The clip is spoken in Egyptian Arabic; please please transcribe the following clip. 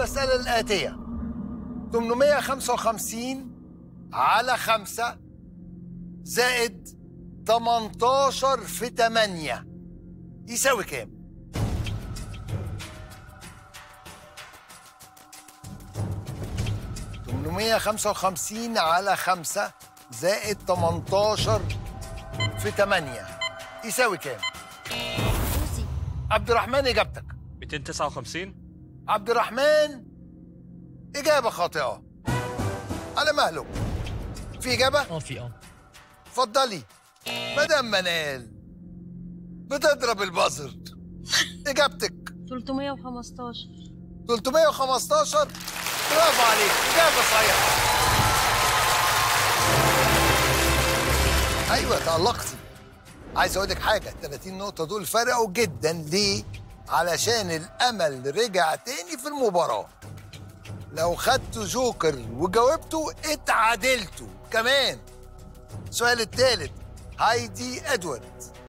المسألة الآتية 855 على 5 زائد 18 في 8 يساوي كام؟ تمنمية خمسة وخمسين على خمسة زائد تمنتاشر في تمانية يساوي كام؟ فوزي عبد الرحمن إجابتك 259 عبد الرحمن إجابة خاطئة على مهله في إجابة؟ اه في اه اتفضلي مدام منال بتضرب البازر إجابتك 315 315 برافو عليك إجابة صحيحة أيوة تألقتي عايز أقول لك حاجة 30 نقطة دول فرقوا جدا ليه؟ علشان الأمل رجع تاني في المباراة لو خدتوا جوكر وجاوبتوا اتعادلتوا كمان السؤال الثالث هايدي ادوارد